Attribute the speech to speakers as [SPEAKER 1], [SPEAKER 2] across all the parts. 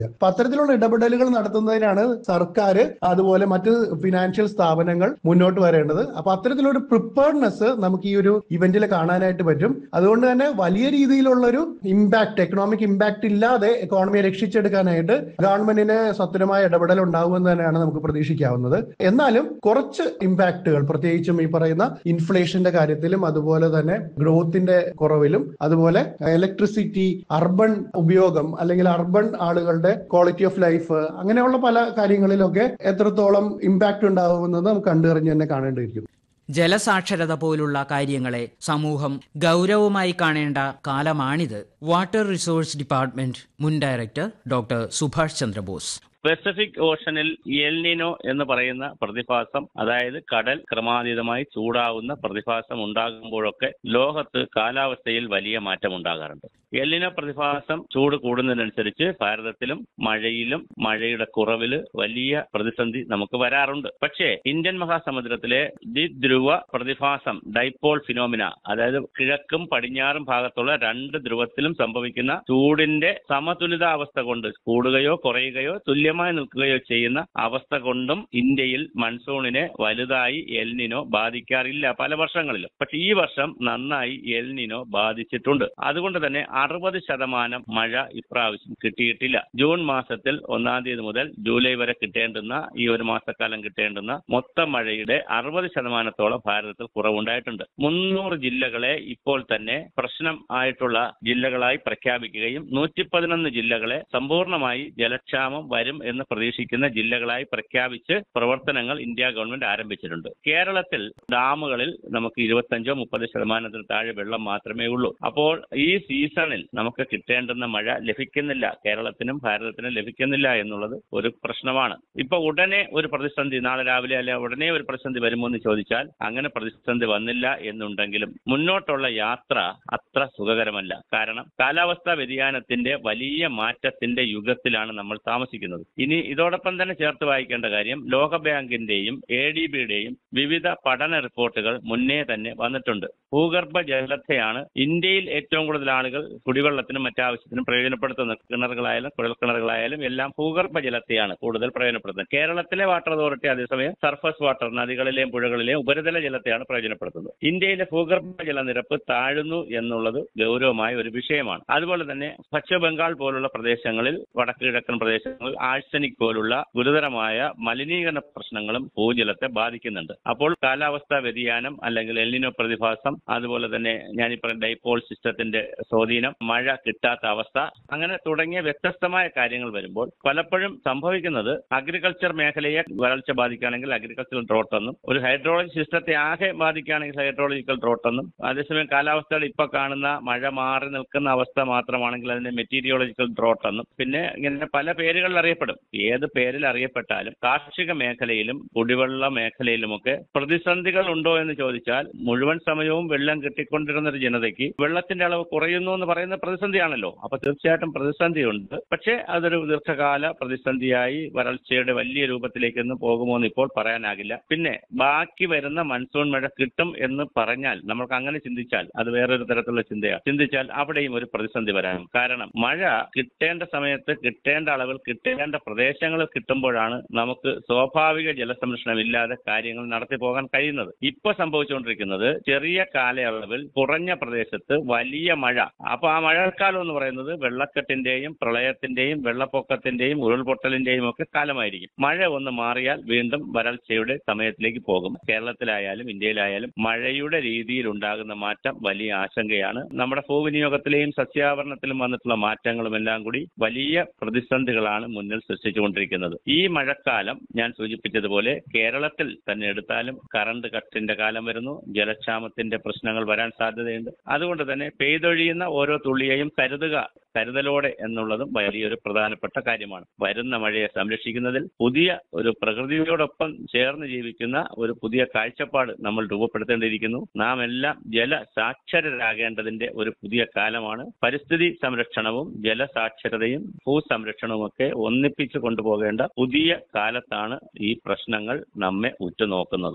[SPEAKER 1] അപ്പൊ അത്തരത്തിലുള്ള ഇടപെടലുകൾ നടത്തുന്നതിനാണ് സർക്കാർ അതുപോലെ മറ്റ് ഫിനാൻഷ്യൽ സ്ഥാപനങ്ങൾ മുന്നോട്ട് വരേണ്ടത് അപ്പൊ അത്തരത്തിലൊരു പ്രിപ്പയർനെസ് നമുക്ക് ഈ ഒരു ഇവന്റിൽ കാണാനായിട്ട് പറ്റും അതുകൊണ്ട് തന്നെ വലിയ രീതിയിലുള്ള ഒരു ഇമ്പാക്ട് എക്കണോമിക് ഇമ്പാക്ട് ഇല്ലാതെ എക്കോണമിയെ രക്ഷിച്ചെടുക്കാനായിട്ട് ഗവൺമെന്റിന് സത്വരമായ ഇടപെടൽ ഉണ്ടാവുമെന്ന് തന്നെയാണ് നമുക്ക് പ്രതീക്ഷിക്കാവുന്നത് എന്നാലും കുറച്ച് ഇമ്പാക്റ്റുകൾ പ്രത്യേകിച്ചും ഈ പറയുന്ന ഇൻഫ്ലേഷന്റെ കാര്യത്തിലും അതുപോലെ തന്നെ ഗ്രോത്തിന്റെ കുറവിലും അതുപോലെ ഇലക്ട്രിസിറ്റി അർബൻ ഉപയോഗം അല്ലെങ്കിൽ അർബൻ ആളുകളുടെ ക്വാളിറ്റി ഓഫ് ലൈഫ് അങ്ങനെയുള്ള പല കാര്യങ്ങളിലൊക്കെ എത്രത്തോളം ഇമ്പാക്ട് ഉണ്ടാവുമെന്നത് നമുക്ക് കണ്ടറിഞ്ഞ് തന്നെ കാണേണ്ടിയിരിക്കും
[SPEAKER 2] ജലസാക്ഷരത പോലുള്ള കാര്യങ്ങളെ സമൂഹം ഗൗരവമായി കാണേണ്ട കാലമാണിത് വാട്ടർ റിസോഴ്സ് ഡിപ്പാർട്ട്മെന്റ് മുൻ director doctor Subhash Chandrabose
[SPEAKER 3] Pacific ഓഷനിൽ എൽനിനോ എന്ന് പറയുന്ന പ്രതിഭാസം അതായത് കടൽ ക്രമാതീതമായി ചൂടാവുന്ന പ്രതിഭാസം ഉണ്ടാകുമ്പോഴൊക്കെ ലോകത്ത് കാലാവസ്ഥയിൽ വലിയ മാറ്റം ഉണ്ടാകാറുണ്ട് എല്ലിനോ പ്രതിഭാസം ചൂട് കൂടുന്നതിനനുസരിച്ച് ഭാരതത്തിലും മഴയിലും മഴയുടെ കുറവില് വലിയ പ്രതിസന്ധി നമുക്ക് വരാറുണ്ട് പക്ഷേ ഇന്ത്യൻ മഹാസമുദ്രത്തിലെ ദ്വിധ്രുവ പ്രതിഭാസം ഡൈപോൾ ഫിനോമിന അതായത് കിഴക്കും പടിഞ്ഞാറും ഭാഗത്തുള്ള രണ്ട് ധ്രുവത്തിലും സംഭവിക്കുന്ന ചൂടിന്റെ സമതുലിതാവസ്ഥ കൊണ്ട് കൂടുകയോ കുറയുകയോ തുല്യമായി നിൽക്കുകയോ ചെയ്യുന്ന അവസ്ഥ കൊണ്ടും ഇന്ത്യയിൽ മൺസൂണിനെ വലുതായി എൽനിനോ ബാധിക്കാറില്ല പല വർഷങ്ങളിലും പക്ഷെ ഈ വർഷം നന്നായി എൽനിനോ ബാധിച്ചിട്ടുണ്ട് അതുകൊണ്ട് തന്നെ അറുപത് ശതമാനം മഴ ഇപ്രാവശ്യം കിട്ടിയിട്ടില്ല ജൂൺ മാസത്തിൽ ഒന്നാം തീയതി മുതൽ ജൂലൈ വരെ കിട്ടേണ്ടുന്ന ഈ ഒരു മാസക്കാലം കിട്ടേണ്ടുന്ന മൊത്തം മഴയുടെ അറുപത് ശതമാനത്തോളം ഭാരതത്തിൽ കുറവുണ്ടായിട്ടുണ്ട് മുന്നൂറ് ജില്ലകളെ ഇപ്പോൾ തന്നെ പ്രശ്നം ആയിട്ടുള്ള ജില്ലകളായി പ്രഖ്യാപിക്കുകയും നൂറ്റി പതിനൊന്ന് ജില്ലകളെ സമ്പൂർണ്ണമായി ജലക്ഷാമം വരും എന്ന് പ്രതീക്ഷിക്കുന്ന ജില്ലകളായി പ്രഖ്യാപിച്ച് പ്രവർത്തനങ്ങൾ ഇന്ത്യ ഗവൺമെന്റ് ആരംഭിച്ചിട്ടുണ്ട് കേരളത്തിൽ ഡാമുകളിൽ നമുക്ക് ഇരുപത്തഞ്ചോ മുപ്പത് ശതമാനത്തിൽ താഴെ വെള്ളം മാത്രമേ ഉള്ളൂ അപ്പോൾ ഈ സീസണിൽ നമുക്ക് കിട്ടേണ്ടുന്ന മഴ ലഭിക്കുന്നില്ല കേരളത്തിനും ഭാരതത്തിനും ലഭിക്കുന്നില്ല എന്നുള്ളത് ഒരു പ്രശ്നമാണ് ഇപ്പൊ ഉടനെ ഒരു പ്രതിസന്ധി നാളെ രാവിലെ അല്ലെ ഉടനെ ഒരു പ്രതിസന്ധി വരുമോ എന്ന് ചോദിച്ചാൽ അങ്ങനെ പ്രതിസന്ധി വന്നില്ല എന്നുണ്ടെങ്കിലും മുന്നോട്ടുള്ള യാത്ര അത്ര സുഖകരമല്ല കാരണം കാലാവസ്ഥാ വ്യതിയാനത്തിന്റെ വലിയ മാറ്റത്തിന്റെ യുഗത്തിലാണ് നമ്മൾ താമസിക്കുന്നത് ഇനി ഇതോടൊപ്പം തന്നെ ചേർത്ത് വായിക്കേണ്ട കാര്യം ലോകബാങ്കിന്റെയും എ ഡി ബിയുടെയും വിവിധ പഠന റിപ്പോർട്ടുകൾ മുന്നേ തന്നെ വന്നിട്ടുണ്ട് ഭൂഗർഭ ജലത്തെയാണ് ഇന്ത്യയിൽ ഏറ്റവും കൂടുതൽ ആളുകൾ കുടിവെള്ളത്തിനും മറ്റാവശ്യത്തിനും പ്രയോജനപ്പെടുത്തുന്നത് കിണറുകളായാലും കുഴൽക്കിണറുകളായാലും എല്ലാം ഭൂഗർഭ ജലത്തെയാണ് കൂടുതൽ പ്രയോജനപ്പെടുത്തുന്നത് കേരളത്തിലെ വാട്ടർ അതോറിറ്റി അതേസമയം സർഫസ് വാട്ടർ നദികളിലെയും പുഴകളിലെയും ഉപരിതല ജലത്തെയാണ് പ്രയോജനപ്പെടുത്തുന്നത് ഇന്ത്യയിലെ ഭൂഗർഭ ജലനിരപ്പ് താഴുന്നു എന്നുള്ളത് ഗൗരവമായ ഒരു വിഷയമാണ് അതുപോലെ തന്നെ പശ്ചിമ ബംഗാൾ പോലുള്ള പ്രദേശങ്ങളിൽ വടക്ക് കിഴക്കൻ പ്രദേശങ്ങളിൽ ആഴ്സനിക് പോലുള്ള ഗുരുതരമായ മലിനീകരണ പ്രശ്നങ്ങളും ഭൂജലത്തെ ബാധിക്കുന്നുണ്ട് അപ്പോൾ കാലാവസ്ഥാ വ്യതിയാനം അല്ലെങ്കിൽ എല്ലിനോ പ്രതിഭാസം അതുപോലെ തന്നെ ഞാനിപ്പോൾ ഡൈപോൾ സിസ്റ്റത്തിന്റെ സ്വാധീനം മഴ കിട്ടാത്ത അവസ്ഥ അങ്ങനെ തുടങ്ങിയ വ്യത്യസ്തമായ കാര്യങ്ങൾ വരുമ്പോൾ പലപ്പോഴും സംഭവിക്കുന്നത് അഗ്രികൾച്ചർ മേഖലയെ വരൾച്ച ബാധിക്കുകയാണെങ്കിൽ അഗ്രികൾച്ചറൽ ഡ്രോട്ട് എന്നും ഒരു ഹൈഡ്രോളജി സിസ്റ്റത്തെ ആകെ ബാധിക്കുകയാണെങ്കിൽ ഹൈഡ്രോളജിക്കൽ ഡ്രോട്ട് എന്നും അതേസമയം കാലാവസ്ഥയിൽ ഇപ്പൊ കാണുന്ന മഴ മാറി നിൽക്കുന്ന അവസ്ഥ മാത്രമാണെങ്കിൽ അതിനെ മെറ്റീരിയോളജിക്കൽ ഡ്രോട്ട് എന്നും പിന്നെ ഇങ്ങനെ പല പേരുകളിൽ അറിയപ്പെടും ഏത് പേരിൽ അറിയപ്പെട്ടാലും കാർഷിക മേഖലയിലും കുടിവെള്ള മേഖലയിലുമൊക്കെ പ്രതിസന്ധികൾ ഉണ്ടോ എന്ന് ചോദിച്ചാൽ മുഴുവൻ സമയവും വെള്ളം കിട്ടിക്കൊണ്ടിരുന്ന ഒരു ജനതയ്ക്ക് വെള്ളത്തിന്റെ അളവ് കുറയുന്നു എന്ന് പറയുന്ന പ്രതിസന്ധിയാണല്ലോ അപ്പൊ തീർച്ചയായിട്ടും പ്രതിസന്ധിയുണ്ട് പക്ഷേ അതൊരു ദീർഘകാല പ്രതിസന്ധിയായി വരൾച്ചയുടെ വലിയ രൂപത്തിലേക്കൊന്നും പോകുമോ എന്ന് ഇപ്പോൾ പറയാനാകില്ല പിന്നെ ബാക്കി വരുന്ന മൺസൂൺ മഴ കിട്ടും എന്ന് പറഞ്ഞാൽ നമുക്ക് അങ്ങനെ ചിന്തിച്ചാൽ അത് വേറൊരു തരത്തിലുള്ള ചിന്തയാണ് ചിന്തിച്ചാൽ അവിടെയും ഒരു പ്രതിസന്ധി വരാനും കാരണം മഴ കിട്ടേണ്ട സമയത്ത് കിട്ടേണ്ട അളവിൽ കിട്ടേണ്ട പ്രദേശങ്ങളിൽ കിട്ടുമ്പോഴാണ് നമുക്ക് സ്വാഭാവിക ജലസംരക്ഷണം ഇല്ലാതെ കാര്യങ്ങൾ നടത്തി പോകാൻ കഴിയുന്നത് ഇപ്പൊ സംഭവിച്ചുകൊണ്ടിരിക്കുന്നത് ചെറിയ കാലയളവിൽ കുറഞ്ഞ പ്രദേശത്ത് വലിയ മഴ അപ്പൊ ആ മഴക്കാലം എന്ന് പറയുന്നത് വെള്ളക്കെട്ടിന്റെയും പ്രളയത്തിന്റെയും വെള്ളപ്പൊക്കത്തിന്റെയും ഉരുൾപൊട്ടലിന്റെയും ഒക്കെ കാലമായിരിക്കും മഴ ഒന്ന് മാറിയാൽ വീണ്ടും വരൾച്ചയുടെ സമയത്തിലേക്ക് പോകും കേരളത്തിലായാലും ഇന്ത്യയിലായാലും മഴയുടെ രീതിയിൽ ഉണ്ടാകുന്ന മാറ്റം വലിയ ആശങ്കയാണ് നമ്മുടെ ഭൂവിനിയോഗത്തിലെയും സസ്യാവരണത്തിലും വന്നിട്ടുള്ള മാറ്റങ്ങളും എല്ലാം കൂടി വലിയ പ്രതിസന്ധികളാണ് മുന്നിൽ സൃഷ്ടിച്ചുകൊണ്ടിരിക്കുന്നത് ഈ മഴക്കാലം ഞാൻ സൂചിപ്പിച്ചതുപോലെ കേരളത്തിൽ തന്നെ എടുത്താലും കറണ്ട് കട്ടിന്റെ കാലം വരുന്നു ജലക്ഷാമത്തിന്റെ പ്രശ്നങ്ങൾ വരാൻ സാധ്യതയുണ്ട് അതുകൊണ്ട് തന്നെ പെയ്തൊഴിയുന്ന ഓരോ തുള്ളിയെയും കരുതുക കരുതലോടെ എന്നുള്ളതും വലിയൊരു പ്രധാനപ്പെട്ട കാര്യമാണ് വരുന്ന മഴയെ സംരക്ഷിക്കുന്നതിൽ പുതിയ ഒരു പ്രകൃതിയോടൊപ്പം ചേർന്ന് ജീവിക്കുന്ന ഒരു പുതിയ കാഴ്ചപ്പാട് നമ്മൾ രൂപപ്പെടുത്തേണ്ടിയിരിക്കുന്നു നാം എല്ലാം ജല സാക്ഷരരാകേണ്ടതിന്റെ ഒരു പുതിയ കാലമാണ് പരിസ്ഥിതി സംരക്ഷണവും ജലസാക്ഷരതയും ഭൂസംരക്ഷണവും ഒക്കെ ഒന്നിപ്പിച്ചു കൊണ്ടുപോകേണ്ട പുതിയ കാലത്താണ് ഈ പ്രശ്നങ്ങൾ നമ്മെ ഉറ്റുനോക്കുന്നത്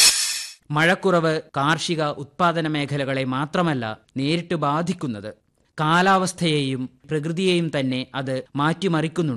[SPEAKER 2] മഴക്കുറവ് കാർഷിക ഉത്പാദന മേഖലകളെ മാത്രമല്ല നേരിട്ട് ബാധിക്കുന്നത് കാലാവസ്ഥയെയും പ്രകൃതിയെയും തന്നെ അത് മാറ്റിമറിക്കുന്നുണ്ട്